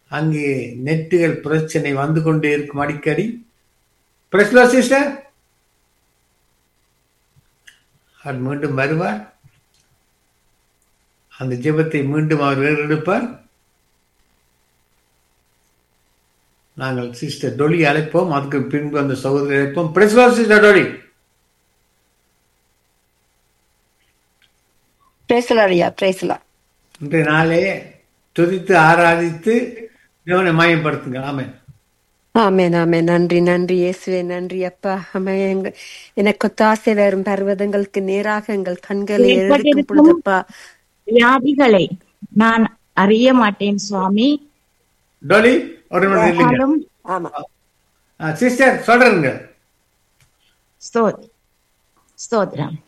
அங்கே நெட்டுகள் பிரச்சனை வந்து கொண்டே இருக்கும் அடிக்கடி பிரஸ்லோ சிஸ்டர் அவர் மீண்டும் வருவார் அந்த ஜெபத்தை மீண்டும் அவர் எடுப்பார் நாங்கள் சிஸ்டர் டொலி அழைப்போம் அதுக்கு பின்பு அந்த சகோதரி அழைப்போம் பிரஸ்லோ சிஸ்டர் டொலி பேசலாம் ஐயா பேசலாம் இன்றைய நாளே துதித்து ஆராதித்து தேவனை மயப்படுத்துங்க ஆமென் ஆமென் ஆமென் நன்றி நன்றி இயேசுவே நன்றி அப்பா அம்மா எங்க எனக்கு ஒத்தாசை வரும் பர்வதங்களுக்கு நேராக எங்கள் கண்களை எழுதிக்கும் பொழுதப்பா வியாதிகளை நான் அறிய மாட்டேன் சுவாமி டொலி ஒரு நிமிடம் இல்லைங்க ஆனாலும் ஆமா சிஸ்டர் சொல்றேங்க ஸ்தோத்- ஸ்தோத்திரம்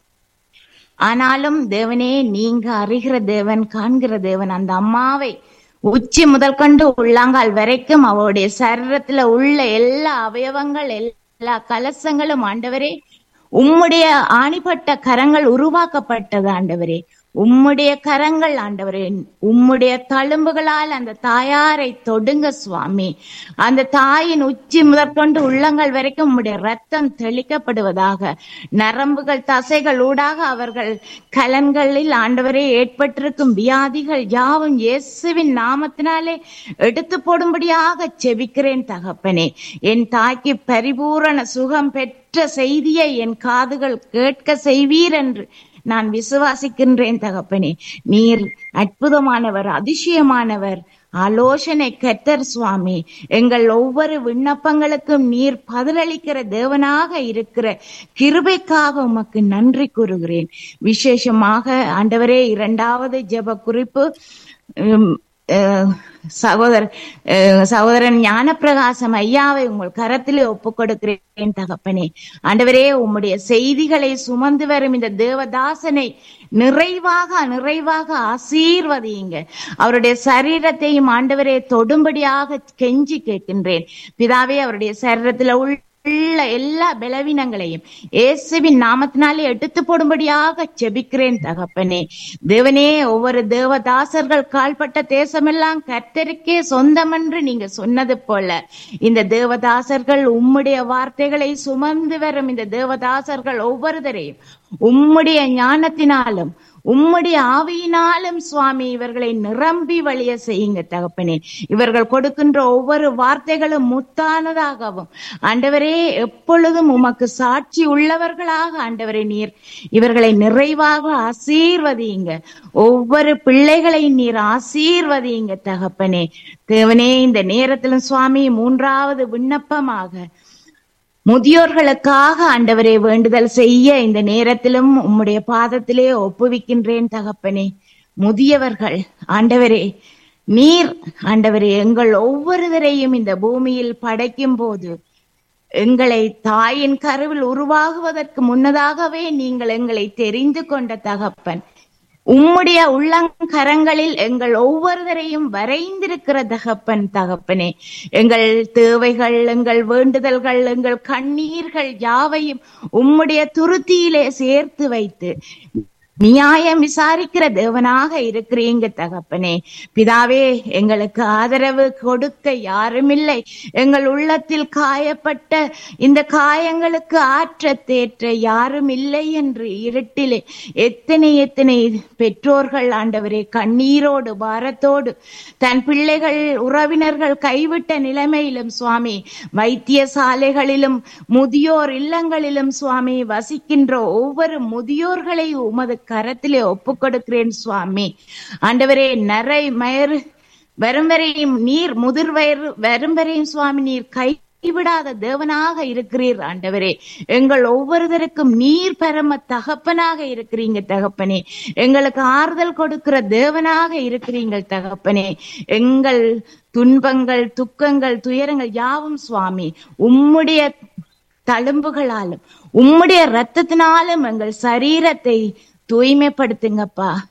ஆனாலும் தேவனே நீங்க அறிகிற தேவன் காண்கிற தேவன் அந்த அம்மாவை உச்சி முதல் கொண்டு உள்ளாங்கால் வரைக்கும் அவருடைய சரீரத்துல உள்ள எல்லா அவயவங்கள் எல்லா கலசங்களும் ஆண்டவரே உம்முடைய ஆணிப்பட்ட கரங்கள் உருவாக்கப்பட்டது ஆண்டவரே உம்முடைய கரங்கள் ஆண்டவரே உம்முடைய தழும்புகளால் அந்த தாயாரை தொடுங்க சுவாமி அந்த தாயின் உச்சி முதற்கொண்டு உள்ளங்கள் வரைக்கும் உம்முடைய ரத்தம் தெளிக்கப்படுவதாக நரம்புகள் தசைகள் ஊடாக அவர்கள் கலன்களில் ஆண்டவரே ஏற்பட்டிருக்கும் வியாதிகள் யாவும் இயேசுவின் நாமத்தினாலே எடுத்து போடும்படியாக செபிக்கிறேன் தகப்பனே என் தாய்க்கு பரிபூரண சுகம் பெற்ற செய்தியை என் காதுகள் கேட்க செய்வீர் என்று நான் விசுவாசிக்கின்றேன் தகப்பனே நீர் அற்புதமானவர் அதிசயமானவர் ஆலோசனை கத்தர் சுவாமி எங்கள் ஒவ்வொரு விண்ணப்பங்களுக்கும் நீர் பதிலளிக்கிற தேவனாக இருக்கிற கிருபைக்காக உமக்கு நன்றி கூறுகிறேன் விசேஷமாக ஆண்டவரே இரண்டாவது ஜெப குறிப்பு உம், அஹ், சகோதர அஹ், சகோதரன் ஞானப்பிரகாசம் ஐயாவை உங்கள் கரத்திலே ஒப்புக் கொடுக்கிறேன் தகப்பனே ஆண்டவரே உம்முடைய செய்திகளை சுமந்து வரும் இந்த தேவதாசனை நிறைவாக நிறைவாக ஆசீர்வதியுங்க அவருடைய சரீரத்தையும் ஆண்டவரே தொடும்படியாக கெஞ்சி கேட்கின்றேன் பிதாவே அவருடைய சரீரத்துல உள்ள உள்ள எல்லா பலவீனங்களையும் இயேசுவின் நாமத்தினாலே எடுத்து போடும்படியாக செபிக்கிறேன் தகப்பனே தேவனே ஒவ்வொரு தேவதாசர்கள் கால்பட்ட தேசமெல்லாம் கர்த்தருக்கே சொந்தமென்று நீங்க சொன்னது போல இந்த தேவதாசர்கள் உம்முடைய வார்த்தைகளை சுமந்து வரும் இந்த தேவதாசர்கள் ஒவ்வொருத்தரையும் உம்முடைய ஞானத்தினாலும் உம்முடைய ஆவியினாலும் சுவாமி இவர்களை நிரம்பி வழிய செய்யுங்க தகப்பனே இவர்கள் கொடுக்கின்ற ஒவ்வொரு வார்த்தைகளும் முத்தானதாகவும் ஆண்டவரே எப்பொழுதும் உமக்கு சாட்சி உள்ளவர்களாக ஆண்டவரே நீர் இவர்களை நிறைவாக ஆசீர்வதியுங்க ஒவ்வொரு பிள்ளைகளையும் நீர் ஆசீர்வதியுங்க தகப்பனே தேவனே இந்த நேரத்திலும் சுவாமி மூன்றாவது விண்ணப்பமாக முதியோர்களுக்காக ஆண்டவரே வேண்டுதல் செய்ய இந்த நேரத்திலும் உம்முடைய பாதத்திலே ஒப்புவிக்கின்றேன் தகப்பனே முதியவர்கள் ஆண்டவரே நீர் ஆண்டவரே எங்கள் ஒவ்வொருவரையும் இந்த பூமியில் படைக்கும் போது எங்களை தாயின் கருவில் உருவாகுவதற்கு முன்னதாகவே நீங்கள் எங்களை தெரிந்து கொண்ட தகப்பன் உம்முடைய உள்ளங்கரங்களில் எங்கள் ஒவ்வொருவரையும் வரைந்திருக்கிற தகப்பன் தகப்பனே எங்கள் தேவைகள் எங்கள் வேண்டுதல்கள் எங்கள் கண்ணீர்கள் யாவையும் உம்முடைய துருத்தியிலே சேர்த்து வைத்து நியாயம் விசாரிக்கிற தேவனாக இருக்கிறீங்க தகப்பனே பிதாவே எங்களுக்கு ஆதரவு கொடுக்க யாருமில்லை எங்கள் உள்ளத்தில் காயப்பட்ட இந்த காயங்களுக்கு ஆற்ற தேற்ற யாரும் இல்லை என்று இருட்டிலே எத்தனை எத்தனை பெற்றோர்கள் ஆண்டவரே கண்ணீரோடு பாரத்தோடு தன் பிள்ளைகள் உறவினர்கள் கைவிட்ட நிலைமையிலும் சுவாமி வைத்தியசாலைகளிலும் முதியோர் இல்லங்களிலும் சுவாமி வசிக்கின்ற ஒவ்வொரு முதியோர்களை உமது கரத்திலே ஒப்புக் கொடுக்கிறேன் சுவாமி ஆண்டவரே நரை மயறு வரும் வரையும் நீர் முதிர் வயறு வரும் வரையும் சுவாமி நீர் கை கைவிடாத தேவனாக இருக்கிறீர் ஆண்டவரே எங்கள் ஒவ்வொருவருக்கும் நீர் பரம தகப்பனாக இருக்கிறீங்க தகப்பனே எங்களுக்கு ஆறுதல் கொடுக்கிற தேவனாக இருக்கிறீங்க தகப்பனே எங்கள் துன்பங்கள் துக்கங்கள் துயரங்கள் யாவும் சுவாமி உம்முடைய தழும்புகளாலும் உம்முடைய ரத்தத்தினாலும் எங்கள் சரீரத்தை தூய்மைப்படுத்துங்கப்பா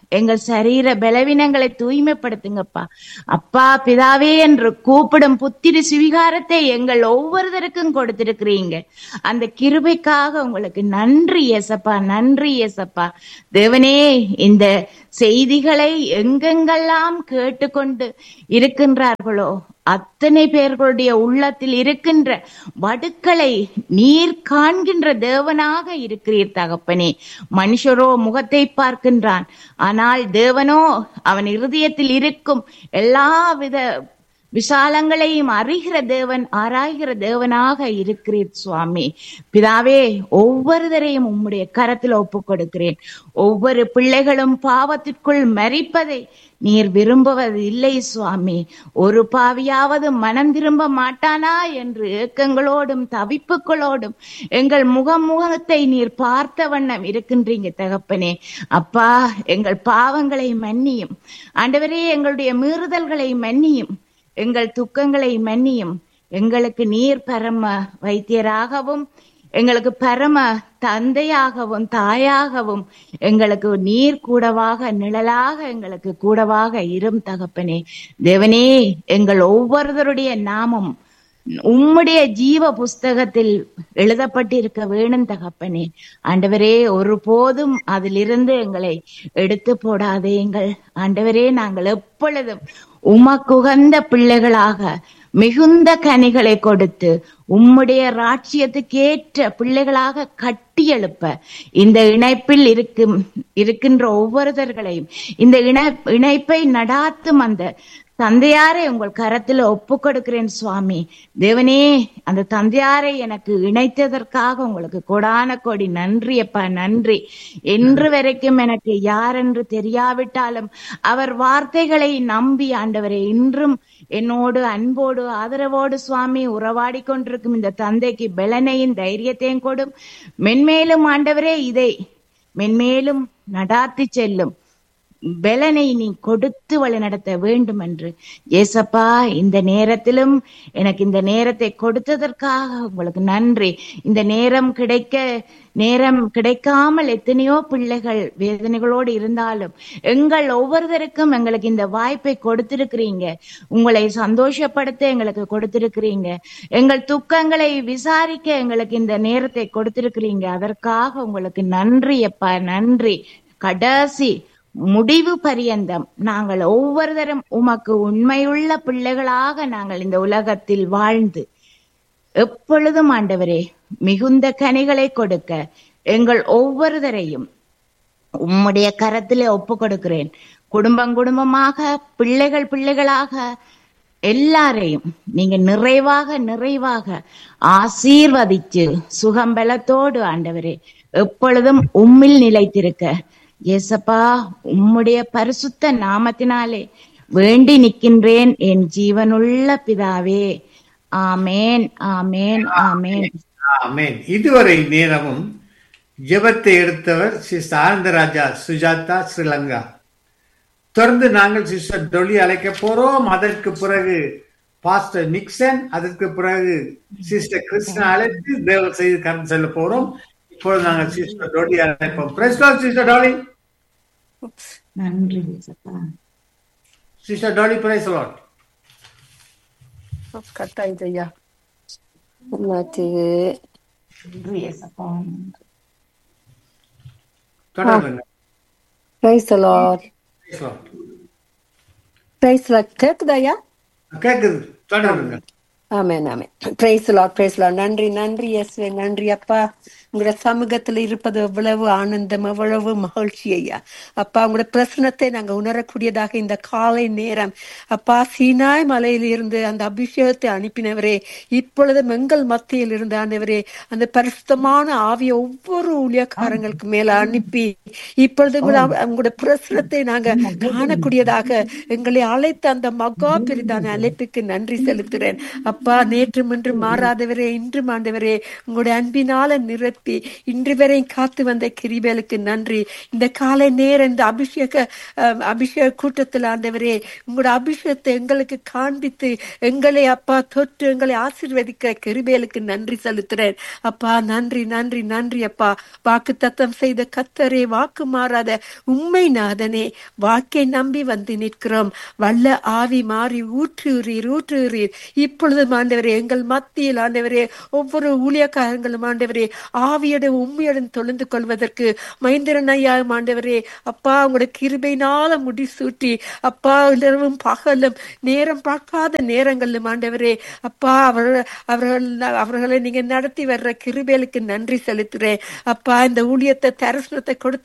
எங்கள் சரீர பலவீனங்களை தூய்மைப்படுத்துங்கப்பா அப்பா பிதாவே என்று கூப்பிடும் புத்திரி சுவிகாரத்தை எங்கள் ஒவ்வொருத்தருக்கும் கொடுத்திருக்கிறீங்க அந்த கிருபைக்காக உங்களுக்கு நன்றி ஏசப்பா நன்றி ஏசப்பா தேவனே இந்த செய்திகளை எங்கெங்கெல்லாம் கேட்டுக்கொண்டு இருக்கின்றார்களோ அத்தனை பேர்களுடைய உள்ளத்தில் இருக்கின்ற வடுக்களை நீர் காண்கின்ற தேவனாக இருக்கிறீர் தகப்பனே மனுஷரோ முகத்தை பார்க்கின்றான் ஆனால் தேவனோ அவன் இருதயத்தில் இருக்கும் எல்லாவித விசாலங்களையும் அறிகிற தேவன் ஆராய்கிற தேவனாக இருக்கிறீர் சுவாமி பிதாவே ஒவ்வொருவரையும் உம்முடைய கரத்தில் ஒப்புக் கொடுக்கிறேன் ஒவ்வொரு பிள்ளைகளும் பாவத்திற்குள் மறிப்பதை நீர் விரும்புவது இல்லை சுவாமி ஒரு பாவியாவது மனம் திரும்ப மாட்டானா என்று ஏக்கங்களோடும் தவிப்புகளோடும் எங்கள் முகமுகத்தை நீர் பார்த்த வண்ணம் இருக்கின்றீங்க தகப்பனே அப்பா எங்கள் பாவங்களை மன்னியும் ஆண்டவரே எங்களுடைய மீறுதல்களை மன்னியும் எங்கள் துக்கங்களை மன்னியும் எங்களுக்கு நீர் பரம வைத்தியராகவும் எங்களுக்கு பரம தந்தையாகவும் தாயாகவும் எங்களுக்கு நீர் கூடவாக நிழலாக எங்களுக்கு கூடவாக இரும் தகப்பனே தேவனே எங்கள் ஒவ்வொருவருடைய நாமம் உம்முடைய ஜீவ புஸ்தகத்தில் எழுதப்பட்டிருக்க வேணும் தகப்பனே ஆண்டவரே ஒருபோதும் அதிலிருந்து எங்களை எடுத்து போடாதேங்கள் ஆண்டவரே நாங்கள் எப்பொழுதும் உமக்குகந்த பிள்ளைகளாக மிகுந்த கனிகளை கொடுத்து உம்முடைய ராட்சியத்துக்கேற்ற பிள்ளைகளாக கட்டி எழுப்ப இந்த இணைப்பில் இருக்கும் இருக்கின்ற ஒவ்வொருத்தர்களையும் இந்த இணை இணைப்பை நடாத்தும் அந்த தந்தையாரை உங்கள் கரத்துல ஒப்பு கொடுக்கிறேன் சுவாமி தேவனே அந்த தந்தையாரை எனக்கு இணைத்ததற்காக உங்களுக்கு கொடான கோடி நன்றி அப்பா நன்றி என்று வரைக்கும் எனக்கு யார் என்று தெரியாவிட்டாலும் அவர் வார்த்தைகளை நம்பி ஆண்டவரை இன்றும் என்னோடு அன்போடு ஆதரவோடு சுவாமி உறவாடி கொண்டிருக்கும் இந்த தந்தைக்கு பலனையும் தைரியத்தையும் கொடும் மென்மேலும் ஆண்டவரே இதை மென்மேலும் நடாத்தி செல்லும் பலனை நீ கொடுத்து வழி நடத்த வேண்டும் என்று ஏசப்பா இந்த நேரத்திலும் எனக்கு இந்த நேரத்தை கொடுத்ததற்காக உங்களுக்கு நன்றி இந்த நேரம் கிடைக்க நேரம் கிடைக்காமல் எத்தனையோ பிள்ளைகள் வேதனைகளோடு இருந்தாலும் எங்கள் ஒவ்வொருத்தருக்கும் எங்களுக்கு இந்த வாய்ப்பை கொடுத்திருக்கிறீங்க உங்களை சந்தோஷப்படுத்த எங்களுக்கு கொடுத்திருக்கிறீங்க எங்கள் துக்கங்களை விசாரிக்க எங்களுக்கு இந்த நேரத்தை கொடுத்திருக்கிறீங்க அதற்காக உங்களுக்கு நன்றி அப்பா நன்றி கடைசி முடிவு பரியந்தம் நாங்கள் ஒவ்வொருத்தரும் உமக்கு உண்மையுள்ள பிள்ளைகளாக நாங்கள் இந்த உலகத்தில் வாழ்ந்து எப்பொழுதும் ஆண்டவரே மிகுந்த கனிகளை கொடுக்க எங்கள் ஒவ்வொருவரையும் உம்முடைய கரத்திலே ஒப்பு கொடுக்கிறேன் குடும்பம் குடும்பமாக பிள்ளைகள் பிள்ளைகளாக எல்லாரையும் நீங்க நிறைவாக நிறைவாக ஆசீர்வதிச்சு சுகம்பலத்தோடு ஆண்டவரே எப்பொழுதும் உம்மில் நிலைத்திருக்க ஏசப்பா உம்முடைய பரிசுத்த நாமத்தினாலே வேண்டி நிற்கின்றேன் என் ஜீவனுள்ள பிதாவே ஆமேன் ஆமேன் ஆமேன் ஆமென் இதுவரை நேரமும் ஜெபத்தை எடுத்தவர் சிஸ்டர் ஆனந்தராஜா சுஜாதா ஸ்ரீலங்கா தொடர்ந்து நாங்கள் சிஸ்டர் டொலி அழைக்க போறோம் அதற்கு பிறகு பாஸ்டர் நிக்சன் அதற்கு பிறகு சிஸ்டர் கிருஷ்ணா அழைத்து தேவ செய்து கடன் செல்ல போறோம் இப்பொழுது நாங்கள் சிஸ்டர் டொலி அழைப்போம் பிரஸ்லால் சிஸ்டர் டாலி நன்றி ஏசப்பா சிஸ்டர் டாலி பிரைஸ்லாட் கட் ஆயிடுது ஐயா என்னாச்சு நன்றி ஏசப்பா தொடருங்க praise Lord Praise Lord. Praise Lord கேக்குதா ஐயா கேக்குது தொடருங்க amen amen praise Lord praise Lord நன்றி நன்றி இயேசுவே நன்றி அப்பா உங்களோட சமூகத்துல இருப்பது எவ்வளவு ஆனந்தம் எவ்வளவு மகிழ்ச்சி ஐயா அப்பா உங்களோட பிரசனத்தை நாங்க உணரக்கூடியதாக இந்த காலை நேரம் அப்பா சீனாய் மலையில் இருந்து அந்த அபிஷேகத்தை அனுப்பினவரே இப்பொழுதும் எங்கள் மத்தியில் இருந்து ஆண்டவரே அந்த பரிசுத்தமான ஆவிய ஒவ்வொரு ஊழியக்காரங்களுக்கு மேல அனுப்பி இப்பொழுது கூட அவ- உங்களோட பிரசனத்தை நாங்க காணக்கூடியதாக எங்களை அழைத்த அந்த மகா பெரிதான அழைப்புக்கு நன்றி செலுத்துறேன் அப்பா அப்பா நேற்றும் இன்று மாறாதவரே இன்றும் ஆண்டவரே உங்களுடைய அன்பினால நிரப்பி இன்று வரை காத்து வந்த கிரிபேலுக்கு நன்றி இந்த காலை நேரம் இந்த அபிஷேக அஹ், அபிஷேக கூட்டத்தில் ஆண்டவரே உங்களோட அபிஷேகத்தை எங்களுக்கு காண்பித்து எங்களை அப்பா தொற்று எங்களை ஆசீர்வதிக்க கிருபேலுக்கு நன்றி செலுத்துறேன் அப்பா நன்றி நன்றி நன்றி அப்பா வாக்கு தத்தம் செய்த கத்தரே வாக்கு மாறாத உண்மை நாதனே வாக்கை நம்பி வந்து நிற்கிறோம் வல்ல ஆவி மாறி ஊற்றுகிறீர் ஊற்றுகிறீர் இப்பொழுது ஆண்டவரே எங்கள் மத்தியில் ஆண்டவரே ஒவ்வொரு ஊழியக்காரங்களும் ஆண்டவரே ஆவியுடன் உண்மையுடன் தொழுந்து கொள்வதற்கு மைந்திரன் ஐயா ஆண்டவரே அப்பா உங்களுடைய கிருபையினால முடிசூட்டி அப்பா இரவும் பகலும் நேரம் பார்க்காத நேரங்களிலும் ஆண்டவரே அப்பா அவர் அவர்கள் அவர்களை நீங்க நடத்தி வர்ற கிருபேலுக்கு நன்றி செலுத்துறேன் அப்பா இந்த ஊழியத்தை தரிசனத்தை கொடுத்த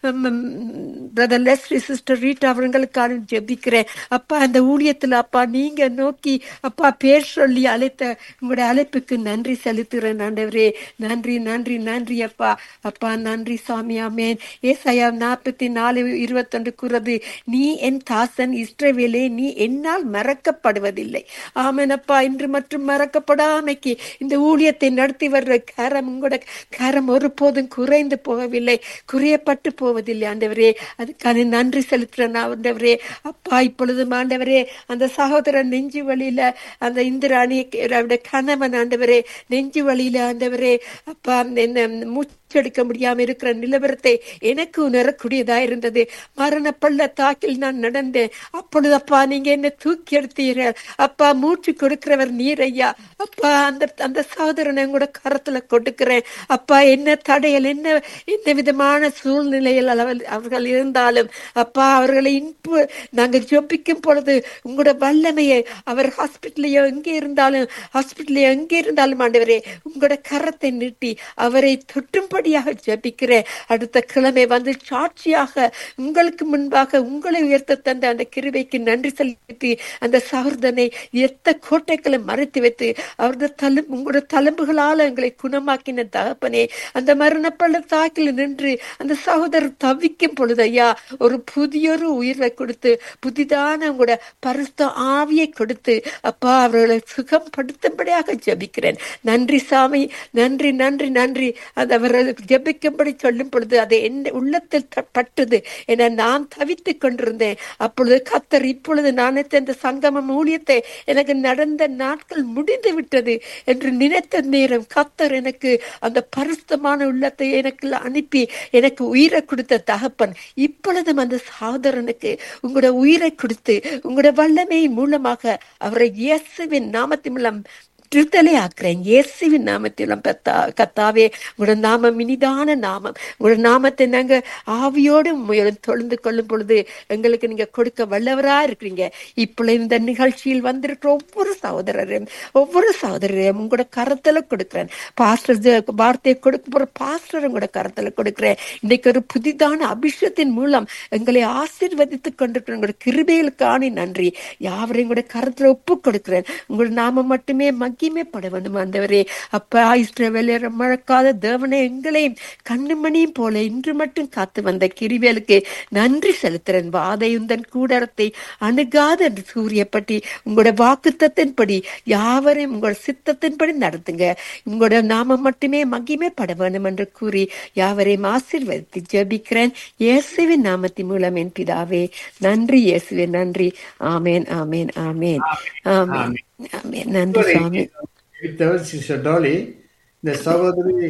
பிரதர் லெஸ்ரி சிஸ்டர் ரீட்டா அவர்களுக்கான ஜெபிக்கிறேன் அப்பா இந்த ஊழியத்துல அப்பா நீங்க நோக்கி அப்பா பேர் சொல்லி அழைத்த உங்களுடைய அழைப்புக்கு நன்றி செலுத்துகிறேன் ஆண்டவரே நன்றி நன்றி நன்றி அப்பா அப்பா நன்றி சாமி ஆமேன் ஏசாயா நாற்பத்தி நாலு இருபத்தொன்று கூறது நீ என் தாசன் இஸ்ரவேலே நீ என்னால் மறக்கப்படுவதில்லை ஆமேன் அப்பா இன்று மற்றும் மறக்கப்படாமைக்கு இந்த ஊழியத்தை நடத்தி வர்ற கரம் உங்களோட கரம் ஒருபோதும் குறைந்து போகவில்லை குறையப்பட்டு போவதில்லை ஆண்டவரே அதுக்கான நன்றி செலுத்துறேன் ஆண்டவரே அப்பா இப்பொழுதும் ஆண்டவரே அந்த சகோதரன் நெஞ்சு வழியில அந்த இந்திராணி அவருடைய கணவன் ஆண்டவரே நெஞ்சு வழியில ஆண்டவரே அப்பா என்ன மூச்செடுக்க முடியாம இருக்கிற நிலவரத்தை எனக்கு உணரக்கூடியதா இருந்தது மரண பள்ளத்தாக்கில் நான் நடந்தேன் அப்பொழுது அப்பா நீங்க என்ன தூக்கி எடுத்தீர்கள் அப்பா மூச்சு கொடுக்கிறவர் நீர் ஐயா அப்பா அந்த அந்த சகோதரனை கூட கரத்துல கொடுக்கிறேன் அப்பா என்ன தடையல் என்ன என்ன விதமான சூழ்நிலையில் அவர்கள் அவர்கள் இருந்தாலும் அப்பா அவர்களை இன்பு நாங்க ஜொபிக்கும் பொழுது உங்களோட வல்லமையை அவர் ஹாஸ்பிட்டலையோ எங்கே இருந்தாலும் ஹாஸ்பிட்டலையோ எங்கே இருந்தாலும் ஆண்டவரே உங்களோட கரத்தை நீட்டி அவரை தொட்டும்படியாக ஜெபிக்கிறேன் அடுத்த கிழமை வந்து சாட்சியாக உங்களுக்கு முன்பாக உங்களை உயர்த்த தந்த அந்த கிருபைக்கு நன்றி செலுத்தி அந்த சகோதரனை எத்த கோட்டைகளை மறைத்து வைத்து அவரது தலு உங்களோட தழும்புகளால் எங்களை குணமாக்கின தகப்பனே அந்த மரண பள்ளத்தாக்கில் நின்று அந்த சகோதரர் தவிக்கும் பொழுது ஐயா ஒரு புதியொரு உயிரை கொடுத்து புதிதான உங்களோட பரிசுத்த ஆவியை கொடுத்து அப்பா அவர்களை சுகம் படுத்தும்படியாக ஜெபிக்கிறேன் நன்றி சாமி நன்றி நன்றி நன்றி அது அவர்கள் ஜெபிக்கும்படி சொல்லும் பொழுது அது என் உள்ளத்தில் த- பட்டது என நான் தவித்துக் கொண்டிருந்தேன் அப்பொழுது கத்தர் இப்பொழுது நான் இந்த சங்கமம் ஊழியத்தை எனக்கு நடந்த நாட்கள் முடிந்து விட்டது என்று நினைத்த நேரம் கத்தர் எனக்கு அந்த பரிசுத்தமான உள்ளத்தை எனக்கு அனுப்பி எனக்கு உயிரை கொடுத்த தகப்பன் இப்பொழுதும் அந்த சகோதரனுக்கு உங்களோட உயிரை கொடுத்து உங்களோட வல்லமை மூலமாக அவரை இயேசுவின் நாமத்தின் மூலம் விடுதலை ஆக்குறேன் இயேசுவின் நாமத்திலும் கத்தா கத்தாவே உங்களோட நாமம் இனிதான நாமம் உங்களோட நாமத்தை நாங்க ஆவியோடு உண்மையோடும் தொழுந்து கொள்ளும் பொழுது எங்களுக்கு நீங்க கொடுக்க வல்லவரா இருக்கிறீங்க இப்பொழுது இந்த நிகழ்ச்சியில் வந்திருக்கிற ஒவ்வொரு சகோதரரையும் ஒவ்வொரு சகோதரரையும் உங்களோட கரத்துல கொடுக்கிறேன் பாஸ்டர் ஜ- வார்த்தையை கொடுக்க போற பாஸ்டர் உங்களோட கரத்துல கொடுக்கிறேன் இன்னைக்கு ஒரு புதிதான அபிஷேகத்தின் மூலம் எங்களை ஆசீர்வதித்துக் கொண்டிருக்கிற உங்களோட கிருபைகளுக்கான நன்றி யாவரையும் கூட கரத்துல ஒப்பு கொடுக்கிறேன் உங்களோட நாம மட்டுமே மகிமைப்பட வேண்டும் ஆண்டவரே அப்பா இஸ்ரவேலர் மழக்காத தேவனே எங்களையும் கண்ணுமணியும் போல இன்று மட்டும் காத்து வந்த கிரிவேலுக்கு நன்றி செலுத்துறேன் வாதையுந்தன் கூடரத்தை அணுகாத என்று சூரியப்பட்டி உங்களோட வாக்குத்தத்தின்படி யாவரையும் உங்களோட சித்தத்தின்படி நடத்துங்க உங்களோட நாம மட்டுமே மகிமைப்பட வேண்டும் என்று கூறி யாவரையும் ஆசீர்வதித்து ஜெபிக்கிறேன் இயேசுவின் நாமத்தின் மூலம் என் பிதாவே நன்றி இயேசுவே நன்றி ஆமேன் ஆமேன் ஆமேன் ஆமேன் ஆமேன் நன்றி சுவாமி ஜெபித்தவர் சிஸ்டர் டோலி இந்த சகோதரி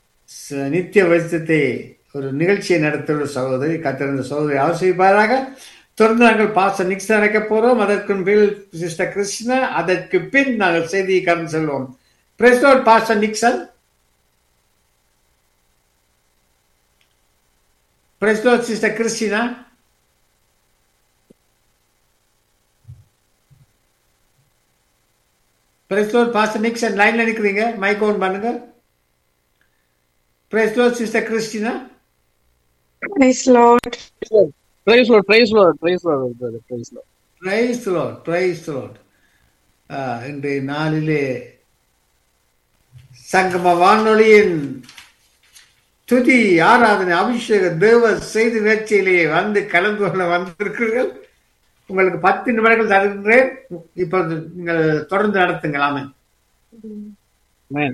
ச- நித்திய வைத்தியத்தை ஒரு நிகழ்ச்சியை நடத்துகிற ஒரு சகோதரி கத்திருந்த சகோதரி ஆசிரிப்பாராக தொடர்ந்து நாங்கள் பாச நிக்ஸ் நடக்க போறோம் அதற்கு பில் சிஸ்டர் கிருஷ்ணா அதற்கு பின் நாங்கள் செய்தியை கடந்து செல்வோம் praise the Lord pastor Nixon praise the Lord sister Christina praise the Lord pastor Nixon லைன்ல நிக்கிறீங்க மைக் ஓன் பண்ணுங்க praise the Lord sister Christina Praise Lord. Praise Lord, praise Lord, praise Lord, brother, praise Lord. Praise Lord praise Lord இன்றைய நாளிலே சங்கம வானொலியின் துதி ஆராதனை அபிஷேக தேவ செய்தி நிகழ்ச்சியிலே வந்து கலந்து கொள்ள வந்திருக்கிறீர்கள் உங்களுக்கு பத்து நிமிடங்கள் தருகின்றேன் இப்பொழுது நீங்கள் தொடர்ந்து நடத்துங்களாமே Amen.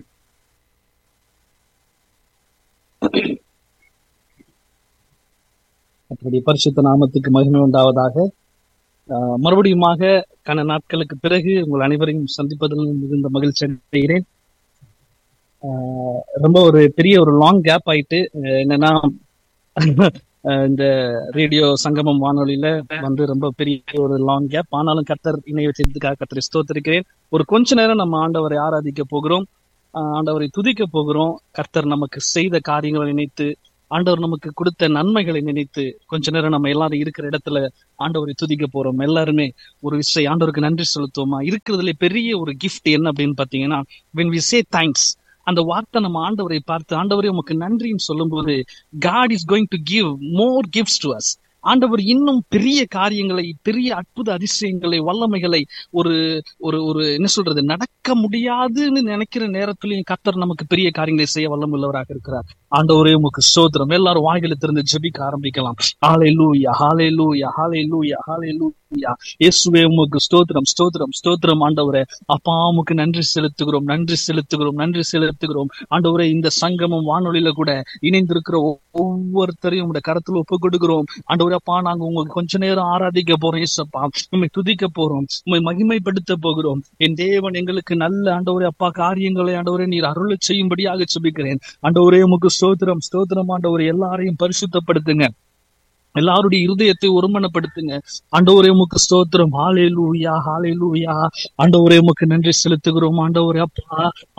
அப்படி பரிசுத்த நாமத்துக்கு மகிமை உண்டாவதாக ஆஹ் மறுபடியுமாக கன நாட்களுக்கு பிறகு உங்கள் அனைவரையும் சந்திப்பதில் மிகுந்த மகிழ்ச்சி அடைகிறேன் ஆஹ் ரொம்ப ஒரு பெரிய ஒரு லாங் கேப் ஆயிட்டு ஆஹ் என்னன்னா ஆஹ் இந்த ரேடியோ சங்கமம் வானொலியில வந்து ரொம்ப பெரிய ஒரு லாங் கேப் ஆனாலும் கர்த்தர் இணைய வச்சதுக்காக கர்த்தரை ஸ்தோத்திருக்கிறேன் ஒரு கொஞ்ச நேரம் நம்ம ஆண்டவரை ஆராதிக்க போகிறோம் ஆஹ் ஆண்டவரை துதிக்க போகிறோம் கர்த்தர் நமக்கு செய்த காரியங்களை நினைத்து ஆண்டவர் நமக்கு கொடுத்த நன்மைகளை நினைத்து கொஞ்ச நேரம் நம்ம எல்லாரும் இருக்கிற இடத்துல ஆண்டவரை துதிக்க போறோம் எல்லாருமே ஒரு விஷயம் ஆண்டவருக்கு நன்றி செலுத்துவோமா இருக்கிறதுல பெரிய ஒரு gift என்ன அப்படின்னு பாத்தீங்கன்னா when we say thanks அந்த வார்த்தை நம்ம ஆண்டவரை பார்த்து ஆண்டவரே உமக்கு நன்றின்னு சொல்லும்போது God is going to give more gifts to us ஆண்டவர் இன்னும் பெரிய காரியங்களை பெரிய அற்புத அதிசயங்களை வல்லமைகளை ஒரு ஒரு ஒரு என்ன சொல்றது நடக்க முடியாதுன்னு நினைக்கிற நேரத்திலையும் கர்த்தர் நமக்கு பெரிய காரியங்களை செய்ய வல்லமுள்ளவராக இருக்கிறார் ஆண்டவரே உமக்கு சோத்திரம் எல்லாரும் வாயில திறந்து ஜெபிக்க ஆரம்பிக்கலாம் ஹாலே லூயா ஹாலே லூயா ஹாலே லூயா ஹாலே லூயா இயேசுவே உமக்கு ஸ்தோத்திரம் ஸ்தோத்திரம் ஸ்தோத்திரம் ஆண்டவரே அப்பா உமக்கு நன்றி செலுத்துகிறோம் நன்றி செலுத்துகிறோம் நன்றி செலுத்துகிறோம் ஆண்டவரே இந்த சங்கமம் வானொலியில கூட இணைந்திருக்கிற ஒ- ஒவ்வொருத்தரையும் உடைய கரத்துல ஒப்பு கொடுக்கிறோம் ஆண்டவரே அப்பா நாங்க உங்களுக்கு கொஞ்ச நேரம் ஆராதிக்க போறோம் இயேசப்பா உண்மை துதிக்க போறோம் உண்மை மகிமைப்படுத்த போகிறோம் என் தேவன் எங்களுக்கு நல்ல ஆண்டவரே அப்பா காரியங்களை ஆண்டவரே நீர் அருளை செய்யும்படியாக சுபிக்கிறேன் ஆண்டவரே உமக்கு ஸ்தோத்திரம் ஸ்தோத்திரம் ஆண்டவரே எல்லாரையும் பரிசுத்தப்படுத்துங்க எல்லாருடைய இருதயத்தை ஒருமனப்படுத்துங்க ஆண்டவரே உமக்கு ஸ்தோத்திரம் ஹாலே லூயா ஹாலே லூயா ஆண்டவரே உமக்கு நன்றி செலுத்துகிறோம் ஆண்டவரே அப்பா